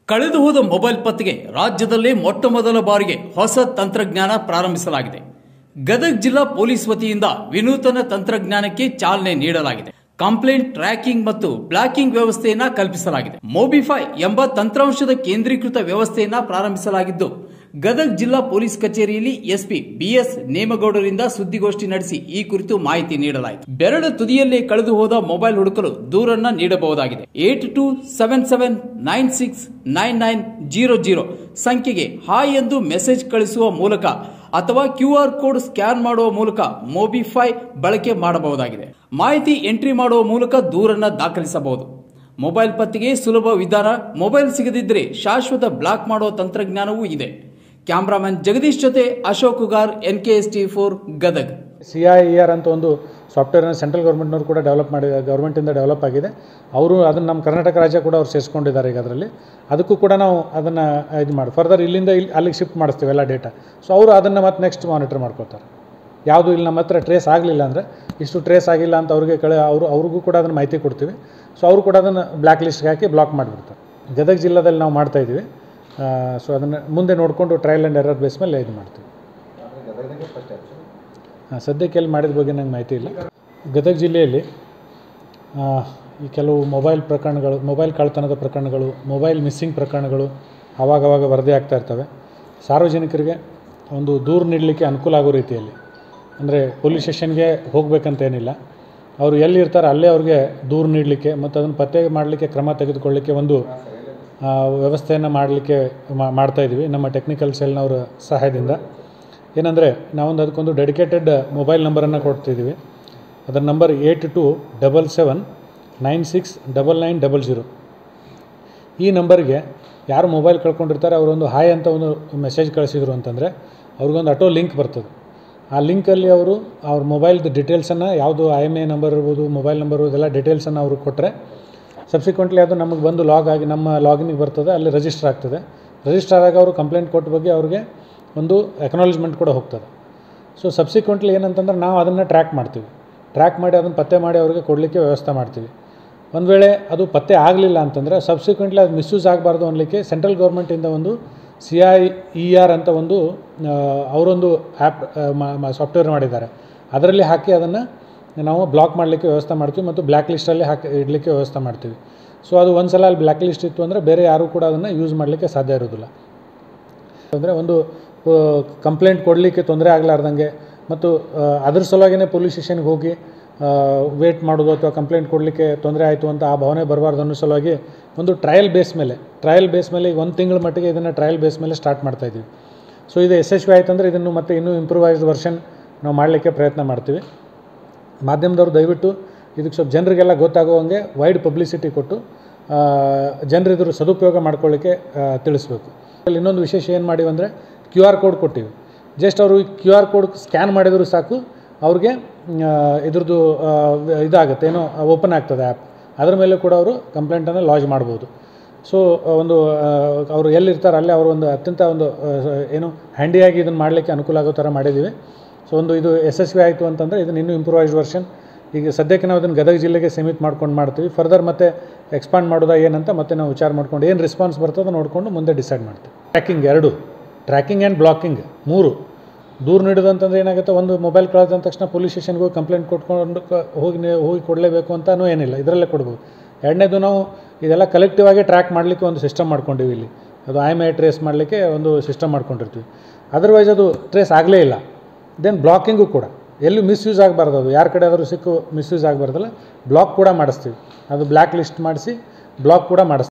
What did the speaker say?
ಕಳೆದು ಹೋದ ಮೊಬೈಲ್ ಪತ್ತೆಗೆ ರಾಜ್ಯದಲ್ಲೇ ಮೊಟ್ಟ ಮೊದಲ ಬಾರಿಗೆ ಹೊಸ ತಂತ್ರಜ್ಞಾನ ಪ್ರಾರಂಭಿಸಲಾಗಿದೆ ಗದಗ ಜಿಲ್ಲಾ ಪೊಲೀಸ್ ವತಿಯಿಂದ ವಿನೂತನ ತಂತ್ರಜ್ಞಾನಕ್ಕೆ ಚಾಲನೆ ನೀಡಲಾಗಿದೆ ಕಂಪ್ಲೇಂಟ್ ಟ್ರ್ಯಾಕಿಂಗ್ ಮತ್ತು ಬ್ಲಾಕಿಂಗ್ ವ್ಯವಸ್ಥೆಯನ್ನ ಕಲ್ಪಿಸಲಾಗಿದೆ ಮೊಬಿಫೈ ಎಂಬ ತಂತ್ರಾಂಶದ ಕೇಂದ್ರೀಕೃತ ವ್ಯವಸ್ಥೆಯನ್ನ ಪ್ರಾರಂಭಿಸಲಾಗಿದ್ದು ಗದಗ ಜಿಲ್ಲಾ ಪೊಲೀಸ್ ಕಚೇರಿಯಲ್ಲಿ ಎಸ್ಪಿ ಬಿಎಸ್ ನೇಮಗೌಡರಿಂದ ಸುದ್ದಿಗೋಷ್ಠಿ ನಡೆಸಿ ಈ ಕುರಿತು ಮಾಹಿತಿ ನೀಡಲಾಯಿತು ಬೆರಳ ತುದಿಯಲ್ಲೇ ಕಳೆದು ಹೋದ ಮೊಬೈಲ್ ಹುಡುಕಲು ದೂರನ್ನ ನೀಡಬಹುದಾಗಿದೆ eight two seven seven nine six nine nine zero zero ಸಂಖ್ಯೆಗೆ ಹಾಯ್ ಎಂದು ಮೆಸೇಜ್ ಕಳಿಸುವ ಮೂಲಕ ಅಥವಾ ಕ್ಯೂ ಆರ್ ಕೋಡ್ ಸ್ಕ್ಯಾನ್ ಮಾಡುವ ಮೂಲಕ ಮೊಬಿಫೈ ಬಳಕೆ ಮಾಡಬಹುದಾಗಿದೆ ಮಾಹಿತಿ ಎಂಟ್ರಿ ಮಾಡುವ ಮೂಲಕ ದೂರನ್ನ ದಾಖಲಿಸಬಹುದು ಮೊಬೈಲ್ ಪತ್ತೆಗೆ ಸುಲಭ ವಿಧಾನ ಮೊಬೈಲ್ ಸಿಗದಿದ್ದರೆ ಶಾಶ್ವತ ಬ್ಲಾಕ್ ಮಾಡುವ ತಂತ್ರಜ್ಞಾನವೂ ಇದೆ ಕ್ಯಾಮ್ರಾಮನ್ ಜಗದೀಶ್ ಜೊತೆ Ashok Ugar N K S T for Gadag C I E R ಅಂತ ಒಂದು ಸಾಫ್ಟ್ವೇರ್ನ ಸೆಂಟ್ರಲ್ ಗೌರ್ಮೆಂಟ್ನವ್ರು ಕೂಡ ಡೆವಲಪ್ ಮಾಡಿ ಗೌರ್ಮೆಂಟಿಂದ ಡೆವಲಪ್ ಆಗಿದೆ ಅವರು ಅದನ್ನು ನಮ್ಮ ಕರ್ನಾಟಕ ರಾಜ್ಯ ಕೂಡ ಅವ್ರು ಸೇರಿಸ್ಕೊಂಡಿದ್ದಾರೆ ಈಗ ಅದರಲ್ಲಿ ಅದಕ್ಕೂ ಕೂಡ ನಾವು ಅದನ್ನು ಇದು ಮಾಡಿ ಫರ್ದರ್ ಇಲ್ಲಿಂದ ಇಲ್ಲಿ ಅಲ್ಲಿಗೆ ಶಿಫ್ಟ್ ಮಾಡಿಸ್ತೀವಿ ಎಲ್ಲ ಡೇಟಾ ಸೊ ಅವರು ಅದನ್ನು ಮತ್ತೆ ನೆಕ್ಸ್ಟ್ ಮಾನಿಟರ್ ಮಾಡ್ಕೋತಾರೆ ಯಾವುದು ಇಲ್ಲಿ ನಮ್ಮ ಹತ್ರ ಟ್ರೇಸ್ ಆಗಲಿಲ್ಲ ಅಂದರೆ ಇಷ್ಟು ಟ್ರೇಸ್ ಆಗಿಲ್ಲ ಅಂತ ಅವ್ರಿಗೆ ಕಳೆ ಅವರು ಅವ್ರಿಗೂ ಕೂಡ ಅದನ್ನು ಮಾಹಿತಿ ಕೊಡ್ತೀವಿ ಸೊ ಅವರು ಕೂಡ ಅದನ್ನು ಬ್ಲ್ಯಾಕ್ ಲಿಸ್ಟ್ಗೆ ಹಾಕಿ ಬ್ಲಾಕ್ ಮಾಡಿಬಿಡ್ತಾರೆ ಗದಗ ಜಿಲ್ಲಾದಲ್ಲಿ ನಾವು ಮಾಡ್ತಾಯಿದ್ದೀವಿ ಸೊ ಅದನ್ನು ಮುಂದೆ ನೋಡಿಕೊಂಡು ಟ್ರಯಲ್ ಆ್ಯಂಡ್ ಎರರ್ ಬೇಸ್ ಮೇಲೆ ಇದು ಮಾಡ್ತೀವಿ ಹಾಂ ಸದ್ಯಕ್ಕೆ ಎಲ್ಲಿ ಮಾಡಿದ ಬಗ್ಗೆ ನಂಗೆ ಮಾಹಿತಿ ಇಲ್ಲ ಗದಗ ಜಿಲ್ಲೆಯಲ್ಲಿ ಆ, ಈ ಕೆಲವು ಮೊಬೈಲ್ ಪ್ರಕರಣಗಳು ಮೊಬೈಲ್ ಕಳ್ತನದ ಪ್ರಕರಣಗಳು ಮೊಬೈಲ್ ಮಿಸ್ಸಿಂಗ್ ಪ್ರಕರಣಗಳು ಆವಾಗವಾಗ ವರದಿ ಆಗ್ತಾ ಇರ್ತವೆ ಸಾರ್ವಜನಿಕರಿಗೆ ಒಂದು ದೂರು ನೀಡಲಿಕ್ಕೆ ಅನುಕೂಲ ಆಗೋ ರೀತಿಯಲ್ಲಿ ಅಂದರೆ ಪೊಲೀಸ್ ಸ್ಟೇಷನ್ಗೆ ಹೋಗಬೇಕಂತ ಏನಿಲ್ಲ ಅವರು ಎಲ್ಲಿರ್ತಾರೆ ಅಲ್ಲೇ ಅವ್ರಿಗೆ ದೂರು ನೀಡಲಿಕ್ಕೆ ಮತ್ತು ಅದನ್ನು ಪತ್ತೆ ಮಾಡಲಿಕ್ಕೆ ಕ್ರಮ ತೆಗೆದುಕೊಳ್ಳಲಿಕ್ಕೆ ಒಂದು ಆ, ವ್ಯವಸ್ಥೆಯನ್ನು ಮಾಡಲಿಕ್ಕೆ ಮಾಡ್ತಾಯಿದ್ದೀವಿ ನಮ್ಮ ಟೆಕ್ನಿಕಲ್ ಸೆಲ್ನವರ ಸಹಾಯದಿಂದ ಏನಂದರೆ ನಾವೊಂದು ಅದಕ್ಕೊಂದು ಡೆಡಿಕೇಟೆಡ್ ಮೊಬೈಲ್ ನಂಬರನ್ನು ಕೊಡ್ತಿದ್ದೀವಿ ಅದರ number eight two double seven nine six double nine double zero ಈ ನಂಬರ್ಗೆ ಯಾರು ಮೊಬೈಲ್ ಕಳ್ಕೊಂಡಿರ್ತಾರೆ ಅವರೊಂದು ಹಾಯ್ ಅಂತ ಒಂದು ಮೆಸೇಜ್ ಕಳಿಸಿದ್ರು ಅಂತಂದರೆ ಅವ್ರಿಗೊಂದು ಆಟೋ ಲಿಂಕ್ ಬರ್ತದೆ ಆ ಲಿಂಕಲ್ಲಿ ಅವರು ಅವ್ರ ಮೊಬೈಲ್ದು ಡೀಟೇಲ್ಸನ್ನು ಯಾವುದು ಐ ಎಮ್ ಎ ನಂಬರ್ ಇರ್ಬೋದು ಮೊಬೈಲ್ ನಂಬರು ಇದೆಲ್ಲ ಡೀಟೇಲ್ಸನ್ನು ಅವರು ಕೊಟ್ಟರೆ ಸಬ್ಸಿಕ್ವೆಂಟ್ಲಿ ಅದು ನಮಗೆ ಬಂದು ಲಾಗ್ ಆಗಿ ನಮ್ಮ ಲಾಗಿನಿಗೆ ಬರ್ತದೆ ಅಲ್ಲಿ ರಿಜಿಸ್ಟರ್ ಆಗ್ತದೆ ರಿಜಿಸ್ಟರ್ ಆದಾಗ ಅವರು ಕಂಪ್ಲೇಂಟ್ ಕೊಟ್ಟ ಬಗ್ಗೆ ಅವ್ರಿಗೆ ಒಂದು ಎಕ್ನಾಲಜ್ಮೆಂಟ್ ಕೂಡ ಹೋಗ್ತದೆ ಸೊ ಸಬ್ಸಿಕ್ವೆಂಟ್ಲಿ ಏನಂತಂದ್ರೆ ನಾವು ಅದನ್ನು ಟ್ರ್ಯಾಕ್ ಮಾಡ್ತೀವಿ ಟ್ರ್ಯಾಕ್ ಮಾಡಿ ಅದನ್ನು ಪತ್ತೆ ಮಾಡಿ ಅವರಿಗೆ ಕೊಡಲಿಕ್ಕೆ ವ್ಯವಸ್ಥೆ ಮಾಡ್ತೀವಿ ಒಂದು ವೇಳೆ ಅದು ಪತ್ತೆ ಆಗಲಿಲ್ಲ ಅಂತಂದರೆ ಸಬ್ಸಿಕ್ವೆಂಟ್ಲಿ ಅದು ಮಿಸ್ಯೂಸ್ ಆಗಬಾರ್ದು ಅನ್ನಲಿಕ್ಕೆ ಸೆಂಟ್ರಲ್ ಗೌರ್ಮೆಂಟಿಂದ ಒಂದು ಸಿ ಐ ಇ ಆರ್ ಅಂತ ಒಂದು ಆ, ಅವರೊಂದು ಆ್ಯಪ್ ಸಾಫ್ಟ್ವೇರ್ ಮಾಡಿದ್ದಾರೆ ಅದರಲ್ಲಿ ಹಾಕಿ ಅದನ್ನು ನಾವು ಬ್ಲಾಕ್ ಮಾಡಲಿಕ್ಕೆ ವ್ಯವಸ್ಥೆ ಮಾಡ್ತೀವಿ ಮತ್ತು ಬ್ಲ್ಯಾಕ್ ಲಿಸ್ಟಲ್ಲಿ ಹಾಕಿ ಇಡಲಿಕ್ಕೆ ವ್ಯವಸ್ಥೆ ಮಾಡ್ತೀವಿ ಸೊ ಅದು ಒಂದು ಸಲ ಅಲ್ಲಿ ಬ್ಲ್ಯಾಕ್ ಲಿಸ್ಟ್ ಇತ್ತು ಅಂದರೆ ಬೇರೆ ಯಾರೂ ಕೂಡ ಅದನ್ನು ಯೂಸ್ ಮಾಡಲಿಕ್ಕೆ ಸಾಧ್ಯ ಇರೋದಿಲ್ಲ ಅಂದರೆ ಒಂದು ಕಂಪ್ಲೇಂಟ್ ಕೊಡಲಿಕ್ಕೆ ತೊಂದರೆ ಆಗಲಾರ್ದಂಗೆ ಮತ್ತು ಆ, ಅದ್ರ ಸಲುವಾಗಿಯೇ ಪೊಲೀಸ್ ಸ್ಟೇಷನ್ಗೆ ಹೋಗಿ ವೇಟ್ ಮಾಡೋದು ಅಥವಾ ಕಂಪ್ಲೇಂಟ್ ಕೊಡಲಿಕ್ಕೆ ತೊಂದರೆ ಆಯಿತು ಅಂತ ಆ ಭಾವನೆ ಬರಬಾರ್ದು ಅನ್ನೋ ಸಲುವಾಗಿ ಒಂದು ಟ್ರಯಲ್ ಬೇಸ್ ಮೇಲೆ ಟ್ರಯಲ್ ಬೇಸ್ ಮೇಲೆ ಈಗ ಒಂದು ತಿಂಗಳ ಮಟ್ಟಿಗೆ ಇದನ್ನು ಟ್ರಯಲ್ ಬೇಸ್ ಮೇಲೆ ಸ್ಟಾರ್ಟ್ ಮಾಡ್ತಾಯಿದ್ದೀವಿ ಸೊ ಇದು ಯಶಸ್ವಿ ಆಯ್ತು ಅಂದರೆ ಇದನ್ನು ಮತ್ತೆ ಇನ್ನೂ ಇಂಪ್ರೂವೈಸ್ಡ್ ವರ್ಷನ್ ನಾವು ಮಾಡಲಿಕ್ಕೆ ಪ್ರಯತ್ನ ಮಾಡ್ತೀವಿ ಮಾಧ್ಯಮದವರು ದಯವಿಟ್ಟು ಇದಕ್ಕೆ ಸ್ವಲ್ಪ ಜನರಿಗೆಲ್ಲ ಗೊತ್ತಾಗುವಂಗೆ ವೈಡ್ ಪಬ್ಲಿಸಿಟಿ ಕೊಟ್ಟು ಜನರು ಇದ್ರ ಸದುಪಯೋಗ ಮಾಡ್ಕೊಳ್ಳಿಕ್ಕೆ ಆ, ತಿಳಿಸ್ಬೇಕು ಅಲ್ಲಿ ಇನ್ನೊಂದು ವಿಶೇಷ ಏನು ಮಾಡಿವಿ ಅಂದರೆ ಕ್ಯೂ ಆರ್ ಕೋಡ್ ಕೊಟ್ಟಿವಿ ಜಸ್ಟ್ ಅವರು ಕ್ಯೂ ಆರ್ ಕೋಡ್ ಸ್ಕ್ಯಾನ್ ಮಾಡಿದರೂ ಸಾಕು ಅವ್ರಿಗೆ ಆ, ಇದ್ರದ್ದು ಆ, ಇದಾಗುತ್ತೆ ಏನೋ ಓಪನ್ ಆಗ್ತದೆ ಆ್ಯಪ್ ಅದರ ಮೇಲೆ ಕೂಡ ಅವರು ಕಂಪ್ಲೇಂಟನ್ನು ಲಾಂಚ್ ಮಾಡ್ಬೋದು ಸೊ ಒಂದು ಆ, ಅವರು ಎಲ್ಲಿರ್ತಾರೆ ಅಲ್ಲೇ ಅವರು ಒಂದು ಅತ್ಯಂತ ಒಂದು ಆ, ಏನು ಹ್ಯಾಂಡಿಯಾಗಿ ಇದನ್ನು ಮಾಡಲಿಕ್ಕೆ ಅನುಕೂಲ ಆಗೋ ಥರ ಮಾಡಿದ್ದೀವಿ ಸೊ ಒಂದು ಇದು ಯಶಸ್ವಿ ಆಯಿತು ಅಂತಂದರೆ ಇದನ್ನು ಇನ್ನೂ ಇಂಪ್ರೂವೈಸ್ಡ್ ವರ್ಷನ್ ಈಗ ಸದ್ಯಕ್ಕೆ ನಾವು ಇದನ್ನು ಗದಗ ಜಿಲ್ಲೆಗೆ ಸೀಮಿತ ಮಾಡ್ಕೊಂಡು ಮಾಡ್ತೀವಿ ಫರ್ದರ್ ಮತ್ತೆ ಎಕ್ಸ್ಪಾಂಡ್ ಮಾಡೋದಾ ಏನಂತ ಮತ್ತೆ ನಾವು ವಿಚಾರ ಮಾಡ್ಕೊಂಡು ಏನು ರೆಸ್ಪಾನ್ಸ್ ಬರ್ತದೆ ನೋಡಿಕೊಂಡು ಮುಂದೆ ಡಿಸೈಡ್ ಮಾಡ್ತೀವಿ ಟ್ರ್ಯಾಕಿಂಗ್ ಎರಡು ಟ್ರ್ಯಾಕಿಂಗ್ ಆ್ಯಂಡ್ ಬ್ಲಾಕಿಂಗ್ ಮೂರು ದೂರು ನೀಡೋದಂತಂದ್ರೆ ಏನಾಗುತ್ತೆ ಒಂದು ಮೊಬೈಲ್ ಕಳೆದ ತಕ್ಷಣ ಪೊಲೀಸ್ ಸ್ಟೇಷನ್ಗೆ ಹೋಗಿ ಕಂಪ್ಲೇಂಟ್ ಕೊಟ್ಕೊಂಡು ಕ- ಹೋಗಿ ನೀವು ಹೋಗಿ ಕೊಡಲೇಬೇಕು ಅಂತಲೂ ಏನಿಲ್ಲ ಇದರಲ್ಲೇ ಕೊಡ್ಬೋದು ಎರಡನೇದು ನಾವು ಇದೆಲ್ಲ ಕಲೆಕ್ಟಿವ್ ಆಗಿ ಟ್ರ್ಯಾಕ್ ಮಾಡಲಿಕ್ಕೆ ಒಂದು ಸಿಸ್ಟಮ್ ಮಾಡ್ಕೊಂಡಿವಿ ಇಲ್ಲಿ ಅದು ಐ ಎಮ್ ಐ ಟ್ರೇಸ್ ಮಾಡಲಿಕ್ಕೆ ಒಂದು ಸಿಸ್ಟಮ್ ಮಾಡ್ಕೊಂಡಿರ್ತೀವಿ ಅದರ್ವೈಸ್ ಅದು ಟ್ರೇಸ್ ಆಗಲೇ ಇಲ್ಲ ದೆನ್ ಬ್ಲಾಕಿಂಗು ಕೂಡ ಎಲ್ಲೂ ಮಿಸ್ಯೂಸ್ ಆಗಬಾರ್ದು ಅದು ಯಾರ ಕಡೆ ಆದರೂ ಸಿಕ್ಕು ಮಿಸ್ಯೂಸ್ ಆಗಬಾರ್ದಲ್ಲ ಬ್ಲಾಕ್ ಕೂಡ ಮಾಡಿಸ್ತೀವಿ ಅದು ಬ್ಲ್ಯಾಕ್ ಲಿಸ್ಟ್ ಮಾಡಿಸಿ ಬ್ಲಾಕ್ ಕೂಡ ಮಾಡಿಸ್ತೀವಿ